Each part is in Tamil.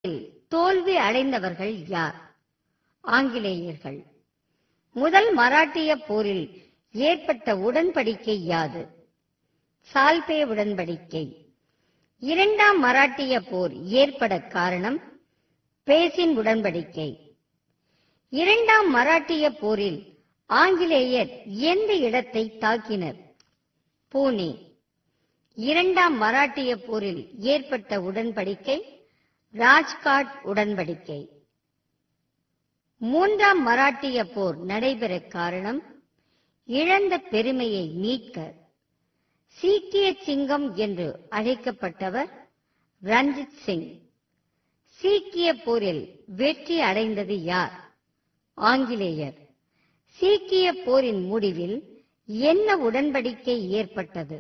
தோல்வி அடைந்தவர்கள் யார் ஆங்கிலேயர்கள் முதல் மராட்டிய போரில் ஏற்பட்ட உடன்படிக்கை யாது சால்பே உடன்படிக்கை இரண்டாம் மராட்டிய போர் ஏற்பட காரணம் பேசின் உடன்படிக்கை இரண்டாம் மராட்டிய போரில் ஆங்கிலேயர் எந்த இடத்தை தாக்கினர் பூனே இரண்டாம் மராட்டிய போரில் ஏற்பட்ட உடன்படிக்கை ராஜ்காட் உடன்படிக்கை மூன்றாம் மராட்டிய போர் நடைபெற காரணம் இழந்த பெருமையை மீட்க சீக்கிய சிங்கம் என்று அழைக்கப்பட்டவர் ரஞ்சித் சிங் சீக்கிய போரில் வெற்றி அடைந்தது யார் ஆங்கிலேயர் சீக்கிய போரின் முடிவில் என்ன உடன்படிக்கை ஏற்பட்டது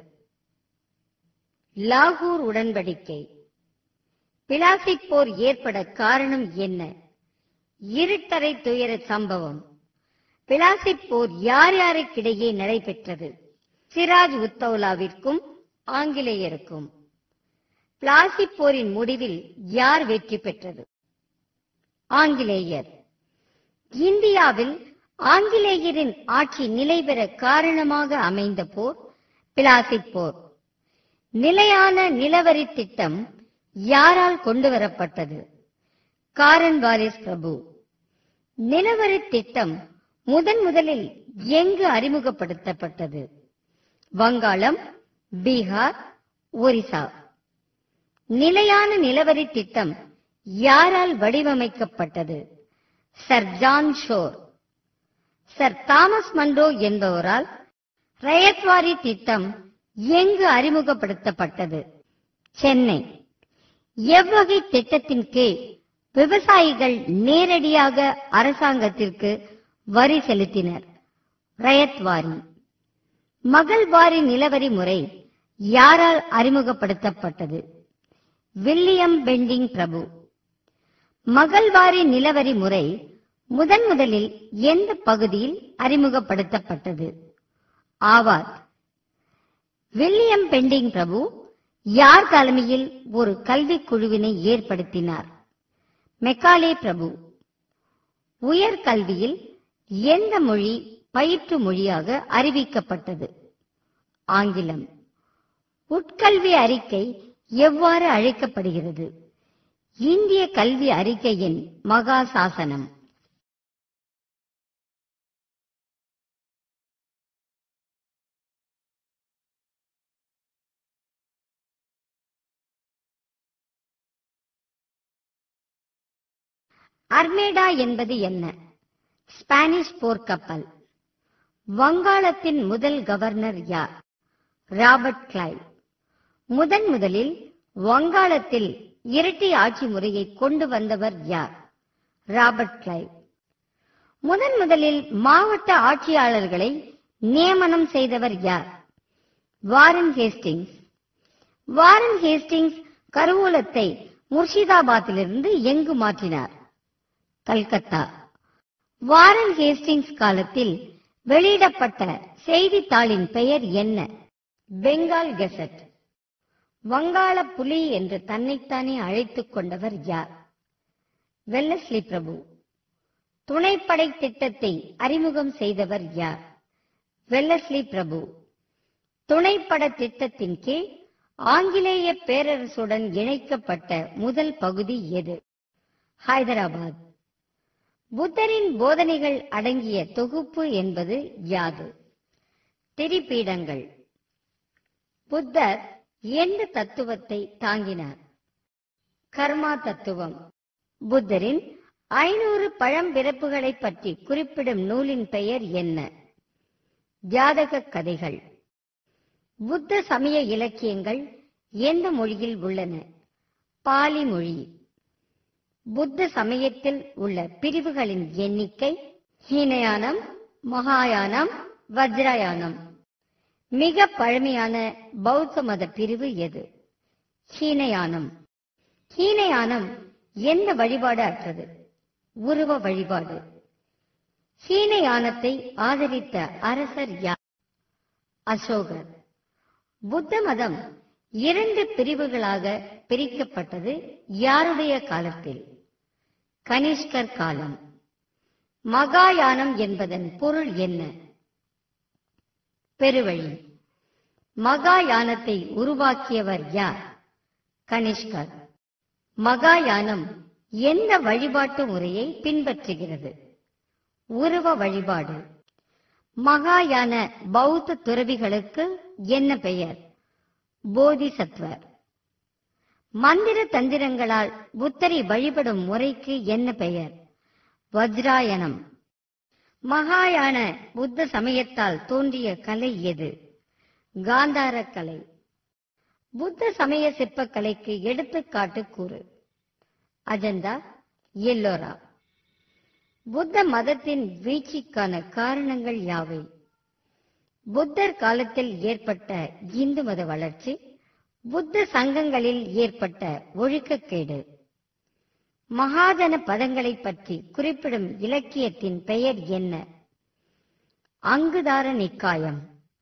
லாகூர் உடன்படிக்கை பிலாசிப் போர் ஏற்பட காரணம் என்ன இருட்டறை துயர சம்பவம் பிலாசிப் போர் யார் யாருக்கிடையே நடைபெற்றது சிராஜ் உத்தௌலாவிற்கும் ஆங்கிலேயருக்கும் பிளாசிப் போரின் முடிவில் யார் வெற்றி பெற்றது ஆங்கிலேயர் இந்தியாவில் ஆங்கிலேயரின் ஆட்சி நிலை பெற காரணமாக அமைந்த போர் பிளாசிப் போர் நிலையான நிலவரி திட்டம் யாரால் கொண்டு வரப்பட்டது காரன் வாரிஸ் பிரபு நிலவரி திட்டம் முதன் முதலில் எங்கு அறிமுகப்படுத்தப்பட்டது வங்காளம் பீகார் ஒரிசா நிலையான நிலவரி திட்டம் யாரால் வடிவமைக்கப்பட்டது Sir John Shore Sir Thomas Munro என்பவரால் ரயத்வாரி திட்டம் எங்கு அறிமுகப்படுத்தப்பட்டது சென்னை எவ்வகை திட்டத்தின் கீழ் விவசாயிகள் நேரடியாக அரசாங்கத்திற்கு வரி செலுத்தினர் ரயத்வாரி மகள்வாரி நிலவரி முறை யாரால் அறிமுகப்படுத்தப்பட்டது வில்லியம் பெண்டிங் பிரபு மகள்வாரி நிலவரி முறை முதன் முதலில் எந்த பகுதியில் அறிமுகப்படுத்தப்பட்டது ஆவார் வில்லியம் பெண்டிங் பிரபு யார் தலைமையில் ஒரு கல்விக் குழுவினை ஏற்படுத்தினார் மெக்காலே பிரபு உயர் கல்வியில் எந்த மொழி பயிற்று மொழியாக அறிவிக்கப்பட்டது ஆங்கிலம் உட்கல்வி அறிக்கை எவ்வாறு அழைக்கப்படுகிறது இந்திய கல்வி அறிக்கையின் மகா சாசனம் அர்மேடா என்பது என்ன ஸ்பானிஷ் போர்க்கப்பல் வங்காளத்தின் முதல் கவர்னர் யார் ராபர்ட் கிளைவ் முதன் முதலில் வங்காளத்தில் இரட்டை ஆட்சி முறையை கொண்டு வந்தவர் யார் ராபர்ட் கிளைவ் முதன் முதலில் மாவட்ட ஆட்சியாளர்களை நியமனம் செய்தவர் யார் வாரன் ஹேஸ்டிங்ஸ் வாரன் ஹேஸ்டிங்ஸ் கருவூலத்தை முர்ஷிதாபாத்திலிருந்து எங்கு மாற்றினார் கல்கத்தா வாரன் ஹேஸ்டிங்ஸ் காலத்தில் வெளியிடப்பட்ட செய்தித்தாளின் பெயர் என்ன பெங்கால் கெசட் வங்காள புலி என்று தன்னைத்தானே அழைத்துக் கொண்டவர் யார் வெல்லஸ்லி பிரபு துணைப்படை திட்டத்தை அறிமுகம் செய்தவர் யார் வெல்லஸ்லி பிரபு துணைப்பட திட்டத்தின் கீழ் ஆங்கிலேய பேரரசுடன் இணைக்கப்பட்ட முதல் பகுதி எது ஹைதராபாத் புத்தரின் போதனைகள் அடங்கிய தொகுப்பு என்பது யாது திரிபீடங்கள் புத்தர் எந்த தத்துவத்தை தாங்கினார் கர்மா தத்துவம் புத்தரின் ஐநூறு பழம்பிறப்புகளை பற்றி குறிப்பிடும் நூலின் பெயர் என்ன ஜாதக கதைகள் புத்த சமய இலக்கியங்கள் எந்த மொழியில் உள்ளன பாலி மொழி புத்த சமயத்தில் உள்ள பிரிவுகளின் எண்ணிக்கை ஹீனயானம் மகாயானம் வஜ்ரயானம் மிக பழமையான பௌத்த மத பிரிவு எது ஹீனயானம் ஹீனயானம் எந்த வழிபாடு அற்றது உருவ வழிபாடு ஹீனயானத்தை ஆதரித்த அரசர் யார் அசோகர் புத்த மதம் இரண்டு பிரிவுகளாக பிரிக்கப்பட்டது யாருடைய காலத்தில் கனிஷ்கர் காலம் மகாயானம் என்பதன் பொருள் என்ன பெருவழி மகாயானத்தை உருவாக்கியவர் யார் கனிஷ்கர் மகாயானம் எந்த வழிபாட்டு முறையை பின்பற்றுகிறது உருவ வழிபாடு மகாயான பௌத்த துறவிகளுக்கு என்ன பெயர் போதிசத்வர் மந்திர தந்திரங்களால் புத்தரை வழிபடும் முறைக்கு என்ன பெயர் வஜ்ராயணம் மகாயான புத்த சமயத்தால் தோன்றிய கலை எது காந்தார கலை புத்த சமய சிற்பக்கலைக்கு எடுத்துக்காட்டு கூறு அஜந்தா எல்லோரா புத்த மதத்தின் வீழ்ச்சிக்கான காரணங்கள் யாவை புத்தர் காலத்தில் ஏற்பட்ட இந்து மத வளர்ச்சி புத்த சங்கங்களில் ஏற்பட்ட ஒழுக்கக்கேடு மகாஜன பதங்களைப் பற்றி குறிப்பிடும் இலக்கியத்தின் பெயர் என்ன அங்குதார நிக்காயம்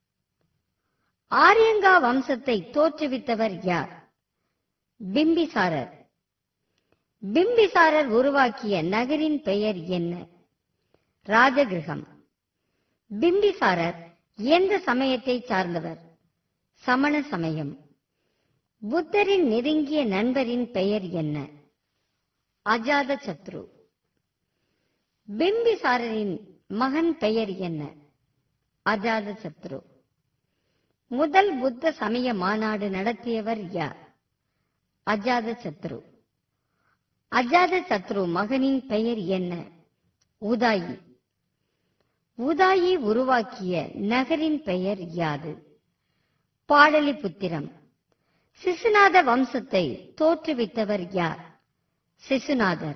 ஆரியங்கா வம்சத்தை தோற்றுவித்தவர் யார் பிம்பிசாரர் பிம்பிசாரர் உருவாக்கிய நகரின் பெயர் என்ன ராஜகிருகம் பிம்பிசாரர் எந்த சமயத்தை சார்ந்தவர் சமண சமயம் புத்தரின் நெருங்கிய நண்பரின் பெயர் என்ன அஜாத சத்ரு பிம்பிசாரரின் மகன் பெயர் என்ன அஜாத சத்ரு முதல் புத்த சமய மாநாடு நடத்தியவர் யார் அஜாத சத்ரு அஜாத சத்ரு மகனின் பெயர் என்ன உதாயி உதாயி உருவாக்கிய நகரின் பெயர் யாது பாடலிபுத்திரம் சிசுநாத வம்சத்தை தோற்றுவித்தவர் யார் சிசுநாதர்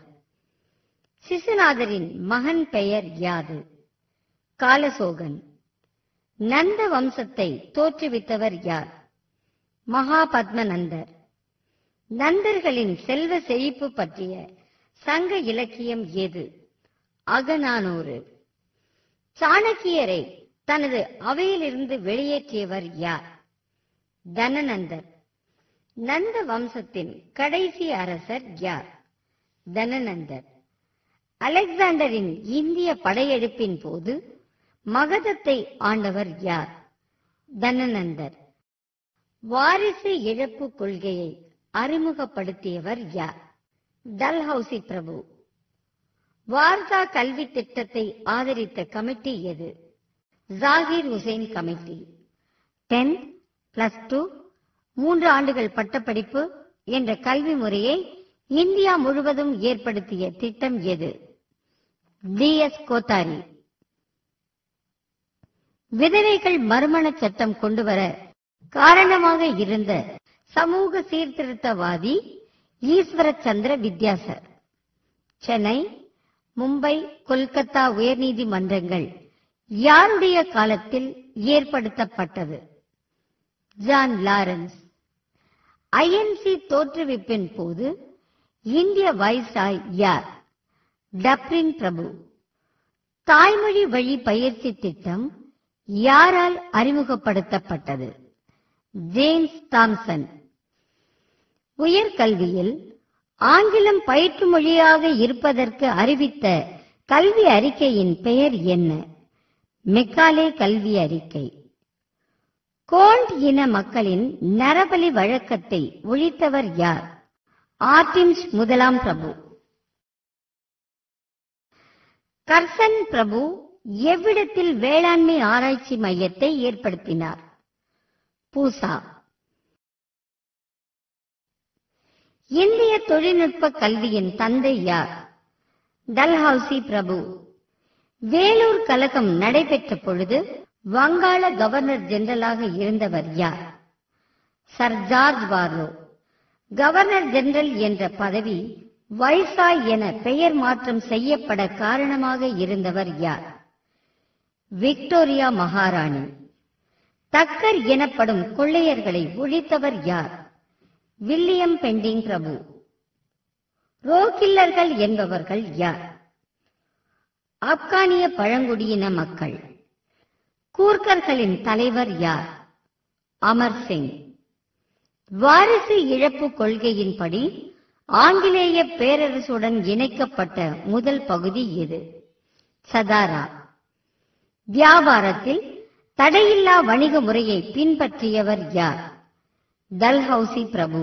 சிசுநாதரின் மகன் பெயர் யாது காலசோகன் நந்த வம்சத்தை தோற்றுவித்தவர் யார் மகாபத்மநந்தர் நந்தர்களின் செல்வ செழிப்பு பற்றிய சங்க இலக்கியம் எது அகநானூறு சாணக்கியரை தனது அவையிலிருந்து வெளியேற்றியவர் யார் தனநந்தர் நந்த வம்சத்தின் கடைசி அரசர் யார் தனநந்தர் அலெக்சாண்டரின் இந்திய படையெடுப்பின் போது மகதத்தை ஆண்டவர் யார் தனநந்தர் வாரிசு இழப்பு கொள்கையை அறிமுகப்படுத்தியவர் யார் டல்ஹவுசி பிரபு வார்தா கல்வி திட்டத்தை ஆதரித்த கமிட்டி எது Zakir Hussain committee ten plus two மூன்று ஆண்டுகள் பட்டப்படிப்பு என்ற கல்வி முறையை இந்தியா முழுவதும் ஏற்படுத்திய திட்டம் எது டி எஸ் கோத்தாரி விதவைகள் மறுமண சட்டம் கொண்டுவர காரணமாக இருந்த சமூக சீர்திருத்தவாதி ஈஸ்வர சந்திர வித்யாசர் சென்னை மும்பை கொல்கத்தா உயர்நீதிமன்றங்கள் யாருடைய காலத்தில் ஏற்படுத்தப்பட்டது ஜான் லாரன்ஸ் ஐஎன்சி தோற்றுவிப்பின் போது இந்திய வைஸ்ராய் யார் டப்ரின் பிரபு தாய்மொழி வழி பயிற்சி திட்டம் யாரால் அறிமுகப்படுத்தப்பட்டது ஜேம்ஸ் தாம்சன் உயர்கல்வியில் ஆங்கிலம் பயிற்று மொழியாக இருப்பதற்கு அறிவித்த கல்வி அறிக்கையின் பெயர் என்ன மெக்காலே கல்வி அறிக்கை கோண்ட் இன மக்களின் நரபலி வழக்கத்தை ஒழித்தவர் யார் ஆர்டிம்ஸ் முதலாம் பிரபு கர்சன் பிரபு எவ்விடத்தில் வேளாண்மை ஆராய்ச்சி மையத்தை ஏற்படுத்தினார் பூசா இந்திய தொழில்நுட்ப கல்வியின் தந்தை யார் டல்ஹவுசி பிரபு வேலூர் கழகம் நடைபெற்ற பொழுது வங்காள கவர்னர் ஜெனரலாக இருந்தவர் யார் sir George Barlow governor general என்ற பதவி வைசாய் என பெயர் மாற்றம் செய்யப்பட காரணமாக இருந்தவர் யார் விக்டோரியா மகாராணி தக்கர் எனப்படும் கொள்ளையர்களை ஒழித்தவர் யார் வில்லியம் பெண்டிங் பிரபு ரோகில்லர்கள் என்பவர்கள் யார் ஆப்கானிய பழங்குடியின மக்கள் கூர்க்கர்களின் தலைவர் யார் அமர் சிங் வாரிசு இழப்பு கொள்கையின்படி ஆங்கிலேய பேரரசுடன் இணைக்கப்பட்ட முதல் பகுதி இது சதாரா வியாபாரத்தில் தடையில்லா வணிக முறையை பின்பற்றியவர் யார் தல்ஹவுசி பிரபு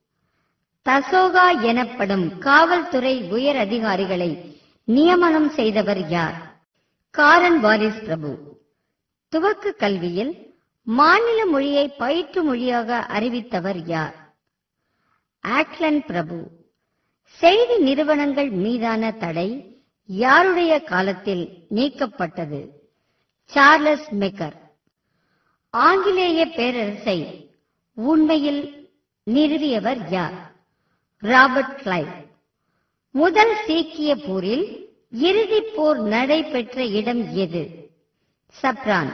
தசோகா எனப்படும் காவல்துறை உயர் அதிகாரிகளை நியமனம் செய்தவர் யார் காரன் வாரிஸ் பிரபு துவக்க கல்வியில் மாநில மொழியை பயிற்று மொழியாக அறிவித்தவர் யார் ஆக்லண்ட் பிரபு செய்தி நிறுவனங்கள் மீதான தடை யாருடைய காலத்தில் நீக்கப்பட்டது சார்லஸ் மெக்கர் ஆங்கிலேய பேரரசை உண்மையில் நிறுவியவர் யார் ராபர்ட் கிளைவ் முதல் சீக்கிய போரில் இறுதிப் போர் நடைபெற்ற இடம் எது சப்ரான்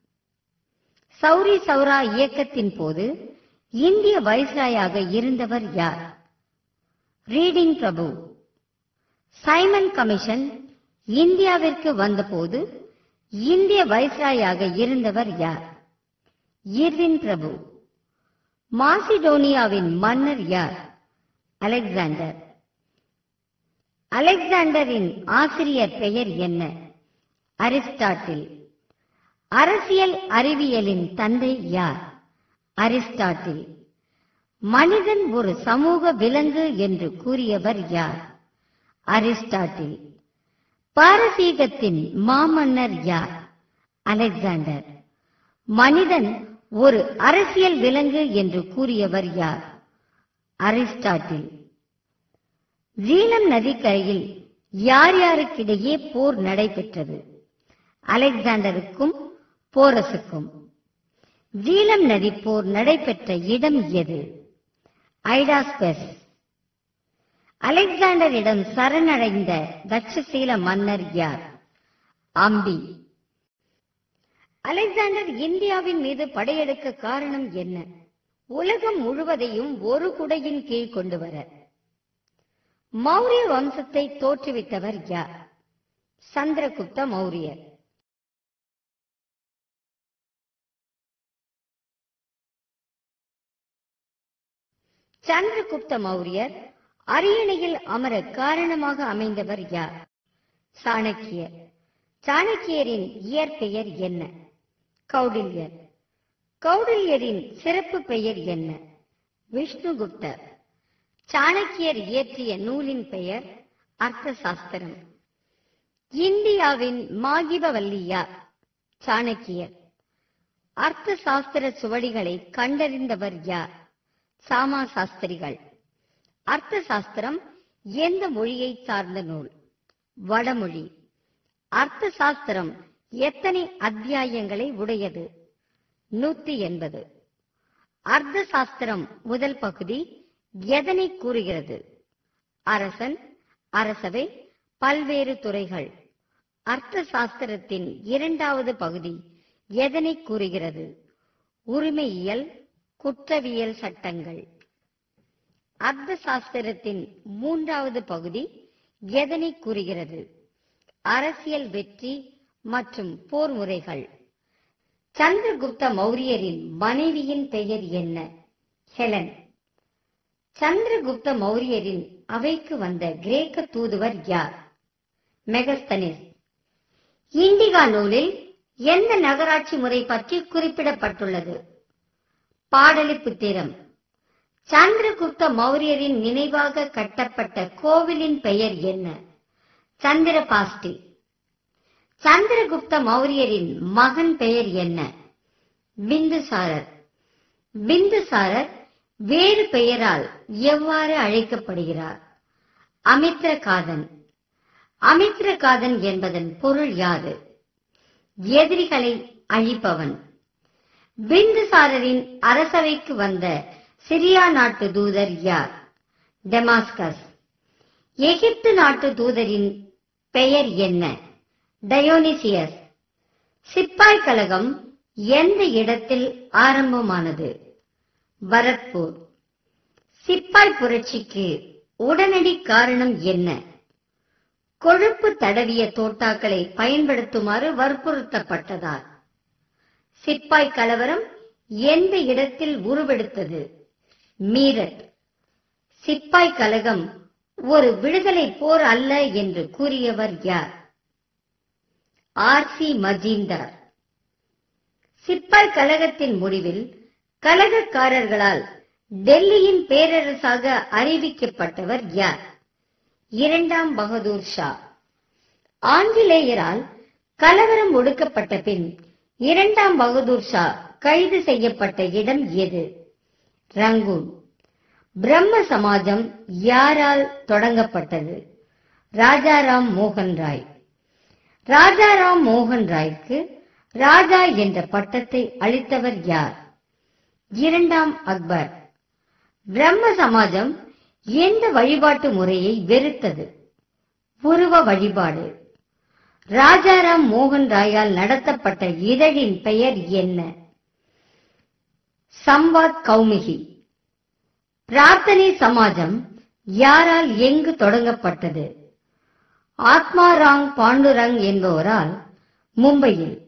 சௌரி சௌரா இயக்கத்தின் போது இந்திய வைஸ்ராயாக இருந்தவர் யார் ரீடிங் பிரபு சைமன் கமிஷன் இந்தியாவிற்கு வந்தபோது இந்திய வைஸ்ராயாக இருந்தவர் யார் இர்வின் பிரபு மாசிடோனியாவின் மன்னர் யார் அலெக்சாண்டர் அலெக்சாண்டரின் ஆசிரியர் பெயர் என்ன அரிஸ்டாட்டில் அரசியல் அறிவியலின் தந்தை யார் அரிஸ்டாட்டில் மனிதன் ஒரு சமூக விலங்கு என்று கூறியவர் யார் அரிஸ்டாட்டில் பாரசீகத்தின் மாமன்னர் யார் அலெக்சாண்டர் மனிதன் ஒரு அரசியல் விலங்கு என்று கூறியவர் யார் அரிஸ்டாட்டில் ஜீலம் நதிக்கரையில் யார் யாருக்கிடையே போர் நடைபெற்றது அலெக்சாண்டருக்கும் போரசுக்கும் ஜீலம் நதி போர் நடைபெற்ற இடம் எது ஐடாஸ்பெஸ் அலெக்சாண்டரிடம் சரணடைந்த தட்சசீல மன்னர் யார் அம்பி அலெக்சாண்டர் இந்தியாவின் மீது படையெடுக்க காரணம் என்ன உலகம் முழுவதையும் ஒரு குடையின் கீழ் கொண்டு வர மௌரிய வம்சத்தை தோற்றுவித்தவர் யார் சந்திரகுப்த மௌரியர் சந்திரகுப்த மௌரியர் அரியணையில் அமர காரணமாக அமைந்தவர் யார் சாணக்கியர் சாணக்கியரின் இயற்பெயர் என்ன கௌடில்யர் கௌடில்யரின் சிறப்பு பெயர் என்ன விஷ்ணுகுப்தர் சாணக்கியர் இயற்றிய நூலின் பெயர் அர்த்த சாஸ்திரம் இந்தியாவின் மாகிபவல்லியா சாணக்கியர் அர்த்த சாஸ்திர சுவடிகளை கண்டறிந்தவர் யார் சாமா சாஸ்திரிகள் அர்த்த சாஸ்திரம் எந்த மொழியை சார்ந்த நூல் வடமொழி அர்த்த சாஸ்திரம் எத்தனை அத்தியாயங்களை உடையது நூத்தி எண்பது அர்த்த சாஸ்திரம் முதல் பகுதி எதனை கூறுகிறது அரசன் அரசவை பல்வேறு துறைகள் அர்த்த சாஸ்திரத்தின் இரண்டாவது பகுதி எதனை கூறுகிறது உரிமையியல் குற்றவியல் சட்டங்கள் அர்த்த சாஸ்திரத்தின் மூன்றாவது பகுதி எதனை கூறுகிறது அரசியல் வெற்றி மற்றும் போர் முறைகள் சந்திரகுப்த மௌரியரின் மனைவியின் பெயர் என்ன ஹெலன் சந்திரகுப்த மௌரியரின் அவைக்கு வந்த கிரேக்க தூதுவர் யார் மெகஸ்தனிஸ் இண்டிகா நூலில் எந்த நகராட்சி முறை பற்றி குறிப்பிடப்பட்டுள்ளது பாடலிபுத்திரம் சந்திரகுப்த மௌரியரின் நினைவாக கட்டப்பட்ட கோவிலின் பெயர் என்ன சந்திரபாஸ்டி சந்திரகுப்த மௌரியரின் மகன் பெயர் என்ன பிந்துசாரர் பிந்துசாரர் வேறு பெயரால் எவ்வாறு அழைக்கப்படுகிறார் அமித்ரகாதன் அமித்ரகாதன் என்பதன் பொருள் யாது எதிரிகளை அழிப்பவன் பிந்துசாரரின் அரசவைக்கு வந்த சிரியா நாட்டு தூதர் யார் டெமாஸ்கஸ் எகிப்து நாட்டு தூதரின் பெயர் என்ன டயோனிசியஸ் சிப்பாய் கழகம் எந்த இடத்தில் ஆரம்பமானது பரத்பூர் சிப்பாய் புரட்சிக்கு உடனடி காரணம் என்ன கொழுப்பு தடவிய தோட்டாக்களை பயன்படுத்துமாறு வற்புறுத்தப்பட்டதால் சிப்பாய் கலவரம் எந்த இடத்தில் உருவெடுத்தது மீரட் சிப்பாய் கலகம் ஒரு விடுதலை போர் அல்ல என்று கூறியவர் யார் ஆர் சி மஜீந்தார் சிப்பாய் கலகத்தின் முடிவில் கலகக்காரர்களால் டெல்லியின் பேரரசாக அறிவிக்கப்பட்டவர் யார் இரண்டாம் பகதூர் ஷா ஆங்கிலேயரால் கலவரம் ஒடுக்கப்பட்ட பின் இரண்டாம் பகதூர் ஷா கைது செய்யப்பட்ட இடம் எது ரங்கூன் பிரம்ம சமாஜம் யாரால் தொடங்கப்பட்டது ராஜாராம் மோகன் ராய் ராஜாராம் மோகன் ராய்க்கு ராஜா என்ற பட்டத்தை அளித்தவர் யார் இரண்டாம் அக்பர் பிரம்ம சமாஜம் எந்த வழிபாட்டு முறையை வெறுத்தது உருவ வழிபாடு ராஜாராம் மோகன் ராயால் நடத்தப்பட்ட இதழின் பெயர் என்ன சம்வாத் கௌமிகி பிரார்த்தனை சமாஜம் யாரால் எங்கு தொடங்கப்பட்டது ஆத்மாராங் பாண்டுரங் என்பவரால் மும்பையில்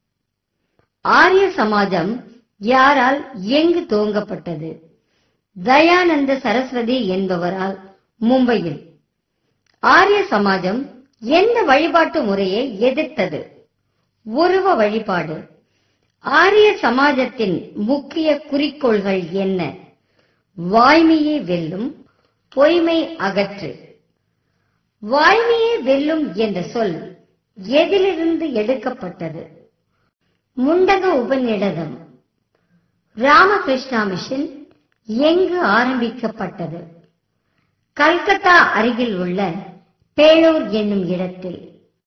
ஆரிய சமாஜம் யாரால் எங்கு துவங்கப்பட்டது தயானந்த சரஸ்வதி என்பவரால் மும்பையில் ஆரிய சமாஜம் எந்த வழிபாட்டு முறையை எதிர்த்தது உருவ வழிபாடு ஆரிய சமாஜத்தின் முக்கிய குறிக்கோள்கள் என்ன வாய்மையை வெல்லும் பொய்மை அகற்று வாய்மையை வெல்லும் என்ற சொல் எதிலிருந்து எடுக்கப்பட்டது முண்டக உபநிடதம் ராமகிருஷ்ணா மிஷன் எங்கு ஆரம்பிக்கப்பட்டது கல்கத்தா அருகில் உள்ள பேளூர் என்னும் இடத்தில்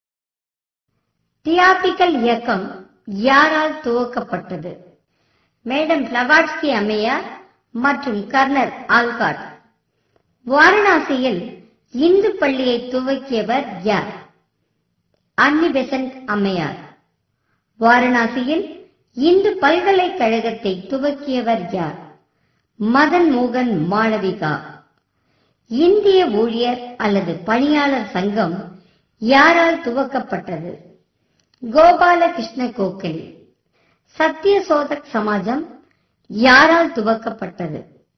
தியாபிக்கல் இயக்கம் யாரால் துவக்கப்பட்டது மேடம் பிளவாட்ஸ்கி அம்மையார் மற்றும் கர்னல் ஆல்காட் வாரணாசியில் இந்து பள்ளியை துவக்கியவர் யார் அன்னி பெசன்ட் அம்மையார் வாரணாசியில் இந்து பல்கலைக்கழகத்தை துவக்கியவர் யார் மதன் மோகன் மாளவிகா இந்திய ஊழியர் அல்லது பணியாளர் சங்கம் யாரால் துவக்கப்பட்டது கோபாலகிருஷ்ண கோகலே சத்தியசோதக் சமாஜம் யாரால் துவக்கப்பட்டது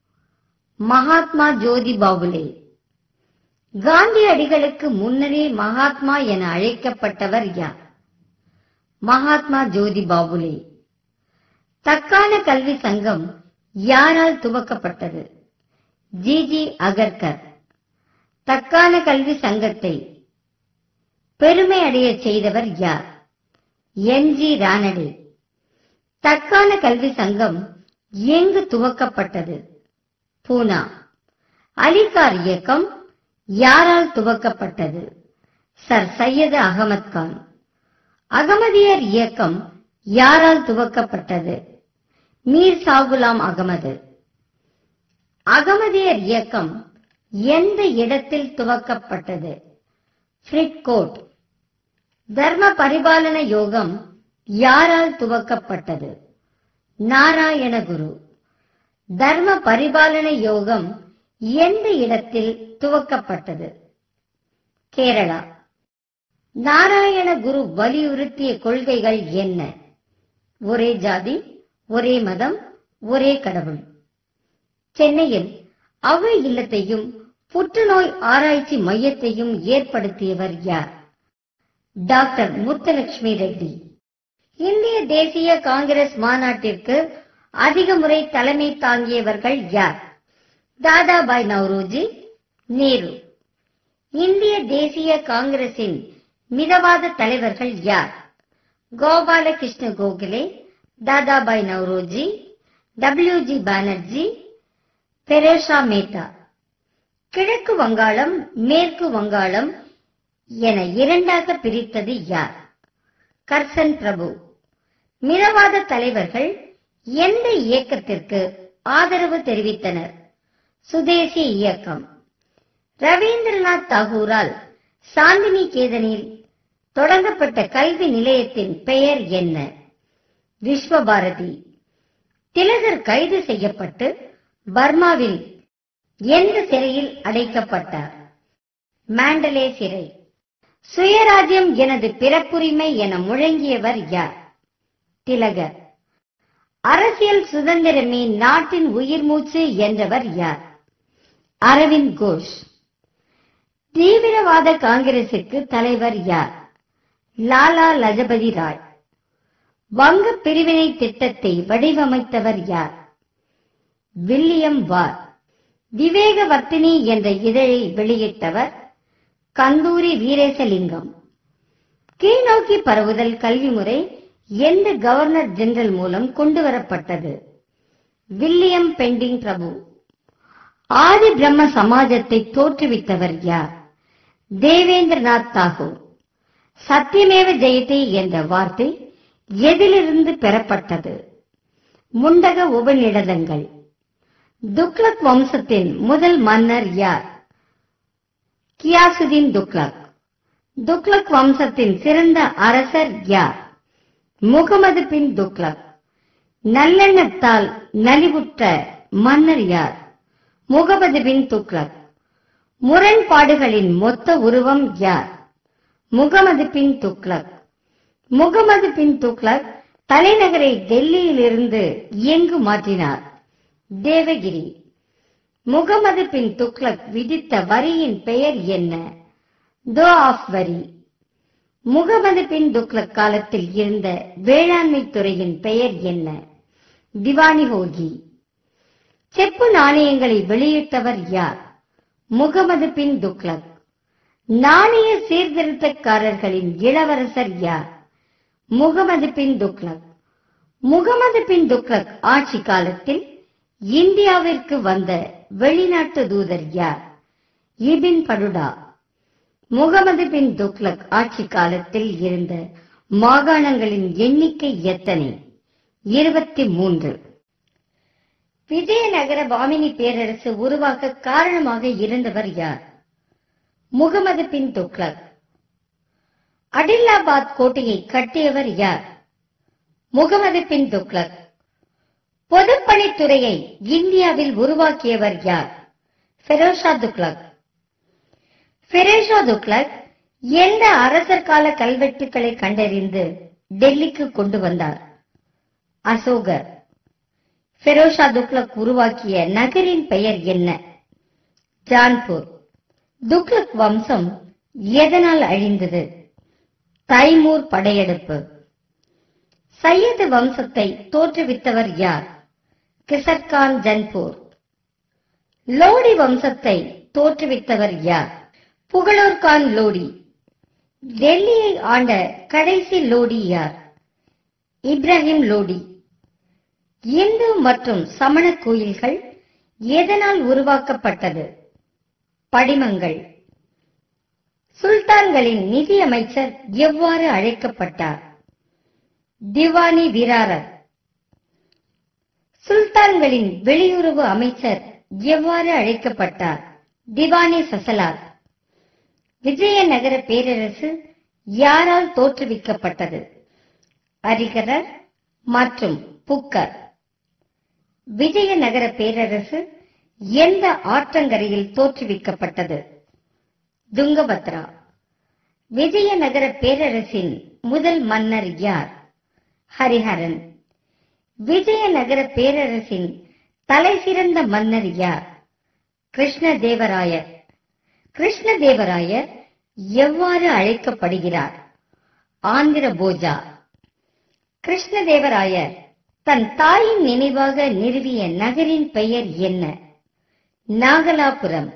மகாத்மா ஜோதி பாபுலே காந்தியடிகளுக்கு முன்னரே மகாத்மா என அழைக்கப்பட்டவர் யார் மகாத்மா ஜோதி பாபுலே தக்கான கல்வி சங்கம் யாரால் துவக்கப்பட்டது ஜிஜி அகர்கர் தக்கான கல்வி சங்கத்தை பெருமை அடைய செய்தவர் யார் என் ஜி ரானடே தக்கான கல்வி சங்கம் எங்கு துவக்கப்பட்டது பூனா அலிகார் இயக்கம் யாரால் துவக்கப்பட்டது சர் சையது அகமது கான் அகமதியர் இயக்கம் யாரால் துவக்கப்பட்டது மீர் சாகுலாம் அகமது அகமதியர் இயக்கம் எந்த இடத்தில் துவக்கப்பட்டது ஃப்ரிட்கோட் தர்ம பரிபாலன யோகம் யாரால் துவக்கப்பட்டது நாராயண குரு தர்ம பரிபாலன யோகம் எந்த இடத்தில் துவக்கப்பட்டது கேரளா நாராயண குரு வலியுறுத்திய கொள்கைகள் என்ன ஒரே ஜாதி ஒரே மதம் ஒரே கடவுள் சென்னையில் அவை இல்லத்தையும் புற்றுநோய் ஆராய்ச்சி மையத்தையும் ஏற்படுத்தியவர் யார் டாக்டர் முத்தலட்சுமி ரெட்டி இந்திய தேசிய காங்கிரஸ் மாநாட்டிற்கு அதிக முறை தலைமை தாங்கியவர்கள் யார் தாதாபாய் நவ்ரோஜி நேரு இந்திய தேசிய காங்கிரசின் மிதவாத தலைவர்கள் யார் கோபாலகிருஷ்ண கோகலே தாதாபாய் நவ்ரோஜி டபிள்யூஜி பானர்ஜி தெரேசா மேத்தா கிழக்கு வங்காளம் மேற்கு வங்காளம் என இரண்டாக பிரித்தது யார் கர்சன் பிரபு மிதவாத தலைவர்கள் எந்த இயக்கத்திற்கு ஆதரவு தெரிவித்தனர் சுதேசி இயக்கம் ரவீந்திரநாத் தாகூரால் சாந்தினி கேதனில் தொடங்கப்பட்ட கல்வி நிலையத்தின் பெயர் என்ன விஸ்வபாரதி திலகர் கைது செய்யப்பட்டு பர்மாவில் எந்த சிறையில் அடைக்கப்பட்டார் மாண்டலே சிறை சுயராஜ்யம் எனது பிறப்புரிமை என முழங்கியவர் யார் திலகர் அரசியல் சுதந்திரமே நாட்டின் உயிர் மூச்சு என்றவர் யார் அரவிந்த் கோஷ் தீவிரவாத காங்கிரசுக்கு தலைவர் யார் லாலா லஜபதி ராய் வங்க பிரிவினை திட்டத்தை வடிவமைத்தவர் யார் வில்லியம் வார் விவேகவர்த்தினி என்ற இதழை வெளியிட்டவர் கந்தூரி வீரேசலிங்கம் கீழ்நோக்கி பரவுதல் கல்வி முறை எந்த கவர்னர் ஜெனரல் மூலம் கொண்டுவரப்பட்டது வில்லியம் பெண்டிங் பிரபு ஆதி பிரம்ம சமாஜத்தை தோற்றுவித்தவர் யார் தேவேந்திரநாத் தாகூர் சத்தியமேவ ஜெயதே என்ற வார்த்தை எதிலிருந்து பெறப்பட்டது முண்டக உபநிடதங்கள் துக்ளக் வம்சத்தின் முதல் மன்னர் யார் கியாசுதீன் துக்ளக் துக்ளக் வம்சத்தின் சிறந்த அரசர் யார் முகமது பின் துக்ளக் நல்லெண்ணத்தால் நலிவுற்ற மன்னர் யார் முகமது பின் துக்ளக் முரண்பாடுகளின் மொத்த உருவம் யார் முகமது பின் துக்ளக் முகமது பின் துக்ளக் தலைநகரை டெல்லியிலிருந்து எங்கு மாற்றினார் தேவகிரி முகமது பின் துக்ளக் விதித்த வரியின் பெயர் என்ன தோ ஆஃப் வரி முகமது பின் துக்ளக் காலத்தில் இருந்த வேளாண்மை துறையின் பெயர் என்ன திவானி ஹோகி செப்பு நாணயங்களை வெளியிட்டவர் யார் முகமது பின் துக்ளக் நாணய சீர்திருத்தக்காரர்களின் இளவரசர் யார் முகமது பின் துக்ளக் முகமது பின் துக்ளக் ஆட்சி காலத்தில் இந்தியாவிற்கு வந்த வெளிநாட்டு தூதர் யார் இபின் படுடா முகமது பின் துக்ளக் ஆட்சி காலத்தில் இருந்த மாகாணங்களின் எண்ணிக்கை எத்தனை இருபத்தி மூன்று விஜயநகர பாமினி பேரரசு உருவாக்க காரணமாக இருந்தவர் யார் முகமது பின் துக்ளக் அடில்லாபாத் கோட்டையை கட்டியவர் யார் முகமது பின் துக்ளக் பொதுப்பணித்துறையை இந்தியாவில் உருவாக்கியவர் யார் ஃபெரோஷா துக்ளக் ஃபெரோஷா துக்ளக் எந்த அரசர் கால கல்வெட்டுக்களை கண்டறிந்து டெல்லிக்கு கொண்டு வந்தார் அசோகர் ஃபெரோஷா துக்ளக் உருவாக்கிய நகரின் பெயர் என்ன ஜான்பூர் துக்ளக் வம்சம் எதனால் அழிந்தது தைமூர் படையெடுப்பு சையது வம்சத்தை தோற்றுவித்தவர் யார் கிசர்கான் ஜன்பூர் லோடி வம்சத்தை தோற்றுவித்தவர் யார் புகழூர் கான் லோடி டெல்லியை ஆண்ட கடைசி லோடி யார் இப்ராஹிம் லோடி இந்து மற்றும் சமண கோயில்கள் எதனால் உருவாக்கப்பட்டது படிமங்கள் சுல்தான்களின் நிதி அமைச்சர் எவ்வாறு அழைக்கப்பட்டார் திவானி விராரர் சுல்தான்களின் வெளியுறவு அமைச்சர் எவ்வாறு அழைக்கப்பட்டார் திவானி சசலார் விஜயநகர பேரரசு யாரால் தோற்றுவிக்கப்பட்டது அரிகரர் மற்றும் புக்கர் விஜயநகர பேரரசு எந்த ஆற்றங்கரையில் தோற்றுவிக்கப்பட்டது துங்கபத்ரா விஜயநகர பேரரசின் முதல் மன்னர் யார் ஹரிஹரன் விஜயநகர பேரரசின் தலைசிறந்த மன்னர் யார் கிருஷ்ணதேவராயர் கிருஷ்ணதேவராயர் எவ்வாறு அழைக்கப்படுகிறார் ஆந்திர போஜா கிருஷ்ணதேவராயர் தன் தாயின் நினைவாக நிறுவிய நகரின் பெயர் என்ன நாகலாபுரம்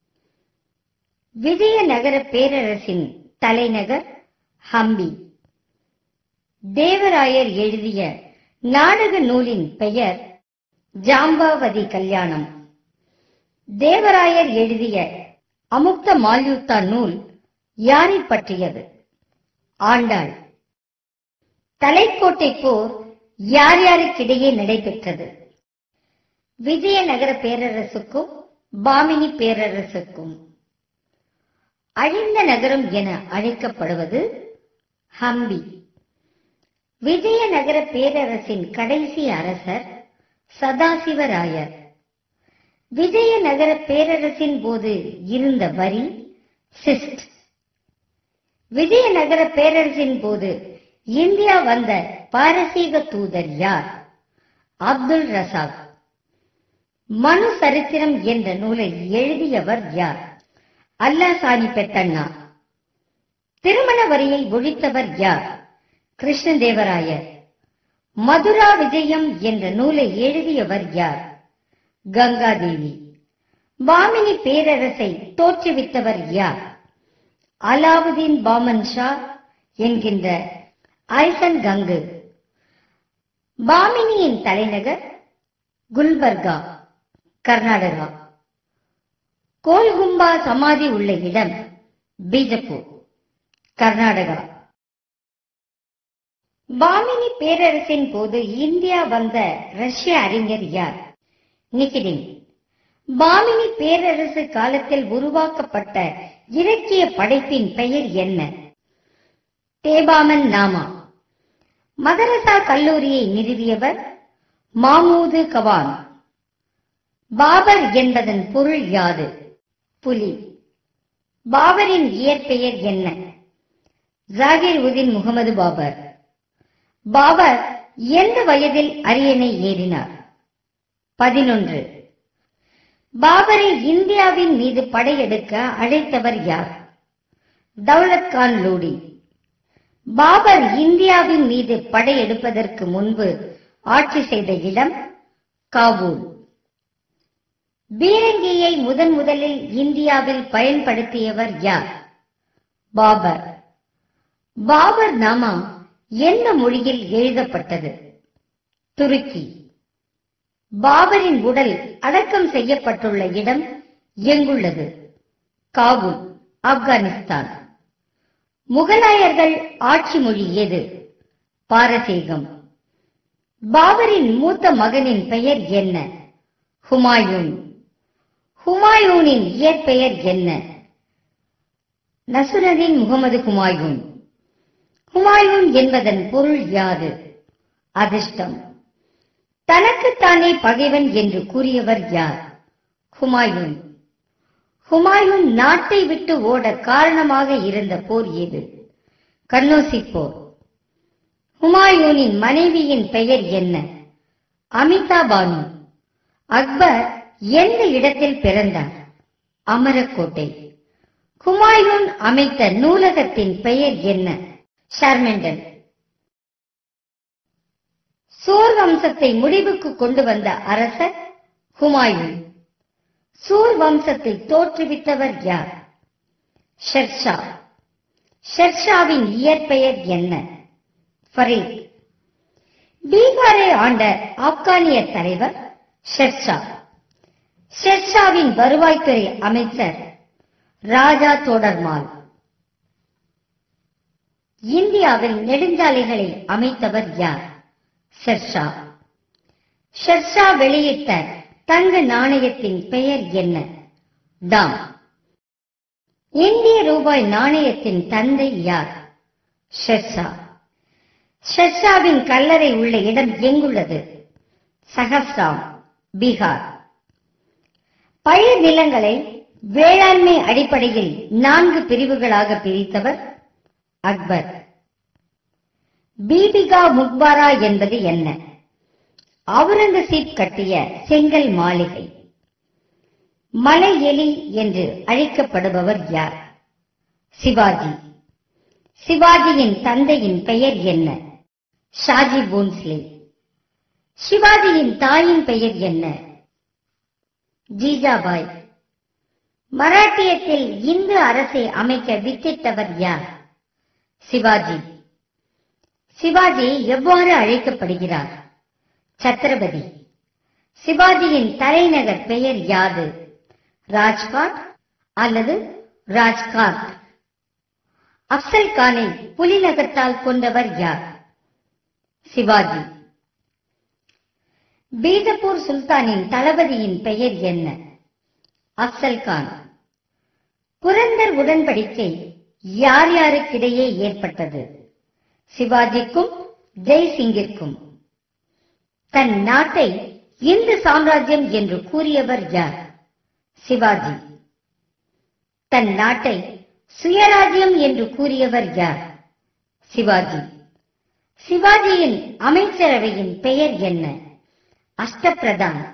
விஜயநகர பேரரசின் தலைநகர் ஹம்பி தேவராயர் எழுதிய நாடக நூலின் பெயர் ஜாம்பாவதி கல்யாணம் தேவராயர் எழுதிய அமுக்த மால்யுத்தா நூல் யாரை பற்றியது ஆண்டாள் தலைக்கோட்டை போர் யார் யாருக்கிடையே நடைபெற்றது விஜயநகர பேரரசுக்கும் பாமினி பேரரசுக்கும் அழிந்த நகரம் என அழைக்கப்படுவது ஹம்பி விஜயநகர பேரரசின் கடைசி அரசர் சதாசிவராயர் விஜயநகர பேரரசின் போது இருந்த வரி சிஸ்ட் விஜயநகர பேரரசின் போது இந்தியா வந்த பாரசீக தூதர் யார் அப்துல் ரசாக் மனு சரித்திரம் என்ற நூலை எழுதியவர் யார் அல்லாசானி பெத்தண்ணா திருமண வரியை ஒழித்தவர் யார் கிருஷ்ணதேவராயர் மதுரா விஜயம் என்ற நூலை எழுதியவர் யார் கங்காதேவி பாமினி பேரரசை தோற்றுவித்தவர் யார் அலாவுதீன் பாமன் ஷா என்கின்ற ஐசன் கங்கு பாமினியின் தலைநகர் குல்பர்கா கர்நாடகா கோல்கும்பா சமாதி உள்ள இடம் பீஜப்பூர் கர்நாடகா பாமினி பேரரசின் போது இந்தியா வந்த ரஷ்ய அறிஞர் யார் நிகிடின் பாமினி பேரரசு காலத்தில் உருவாக்கப்பட்ட இலக்கிய படைப்பின் பெயர் என்ன தேபாமன் நாமா மதரசா கல்லூரியை நிறுவியவர் மாமூது கவான் பாபர் என்பதன் பொருள் யாது புலி பாபரின் இயற்பெயர் என்ன ஜாகிர் உதீன் முகமது பாபர் பாபர் எந்த வயதில் அரியணை ஏறினார் பதினொன்று பாபரை இந்தியாவின் மீது படையெடுக்க அழைத்தவர் யார் தௌலத் கான் லோடி பாபர் இந்தியாவின் மீது படையெடுப்பதற்கு முன்பு ஆட்சி செய்த இடம் காபூல் பீரங்கியை முதன் முதலில் இந்தியாவில் பயன்படுத்தியவர் யார் பாபர் பாபர் நாமா எந்த மொழியில் எழுதப்பட்டது துருக்கி பாபரின் உடல் அடக்கம் செய்யப்பட்டுள்ள இடம் எங்குள்ளது காபூல் ஆப்கானிஸ்தான் முகலாயர்கள் ஆட்சி மொழி எது பாரசீகம் பாபரின் மூத்த மகனின் பெயர் என்ன ஹுமாயூன் ஹுமாயூனின் இயற்பெயர் என்ன நசுரதீன் முகமது ஹுமாயூன் ஹுமாயூன் என்பதன் பொருள் யாது அதிர்ஷ்டம் தனக்குத்தானே பகைவன் என்று கூறியவர் யார் ஹுமாயூன் ஹுமாயூன் நாட்டை விட்டு ஓட காரணமாக இருந்த போர் எது கன்னோசி போர் ஹுமாயூனின் மனைவியின் பெயர் என்ன அமிதா பானு அக்பர் எந்த இடத்தில் பிறந்தார் அமரக்கோட்டை ஹுமாயூன் அமைத்த நூலகத்தின் பெயர் என்ன ஷர்மெண்டல் சூர் வம்சத்தை முடிவுக்கு கொண்டு வந்த அரசர் ஹுமாயூன் சூர் வம்சத்தை தோற்றுவித்தவர் யார் ஷெர்ஷா ஷெர்ஷாவின் இயற்பெயர் என்ன ஃபரீத் பீகாரை ஆண்ட ஆப்கானிய தலைவர் ஷெர்ஷா ஷெர்ஷாவின் வருவாய்த்துறை அமைச்சர் ராஜா தோடர்மால் இந்தியாவில் நெடுஞ்சாலைகளை அமைத்தவர் யார் ஷெர்ஷா ஷெர்ஷா வெளியிட்ட தங்க நாணயத்தின் பெயர் என்ன டாம் இந்திய ரூபாய் நாணயத்தின் தந்தை யார் ஷெர்ஷா ஷெர்ஷாவின் கல்லறை உள்ள இடம் எங்குள்ளது சஹஸ்ராம் பீகார் பயிர் நிலங்களை வேளாண்மை அடிப்படையில் நான்கு பிரிவுகளாக பிரித்தவர் அக்பர் பீபிகா முக்பாரா என்பது என்ன அவுரங்கசீப் கட்டிய செங்கல் மாளிகை மலை எலி என்று அழைக்கப்படுபவர் யார் சிவாஜி சிவாஜியின் தந்தையின் பெயர் என்ன ஷாஜி போன்ஸ்லே சிவாஜியின் தாயின் பெயர் என்ன ஜீஜாபாய் மராட்டியத்தில் இந்து அரசை அமைக்க வித்திட்டவர் யார் சிவாஜி சிவாஜி எவ்வாறு அழைக்கப்படுகிறார் சத்ரபதி சிவாஜியின் தலைநகர் பெயர் யாது ராஜ்காட் அல்லது ராஜ்காட் அப்சல் கானை புலிநகத்தால் கொண்டவர் யார் சிவாஜி பீஜப்பூர் சுல்தானின் தளபதியின் பெயர் என்ன அப்சல் கான் புரந்தர் உடன்படிக்கை யார் யாருக்கிடையே ஏற்பட்டது சிவாஜிக்கும் ஜெய்சிங்கிற்கும் தன் நாட்டை இந்து சாம்ராஜ்யம் என்று கூறியவர் யார் சிவாஜி தன் நாட்டை சுயராஜ்யம் என்று கூறியவர் யார் சிவாஜி சிவாஜியின் அமைச்சரவையின் பெயர் என்ன அஷ்டபிரதான்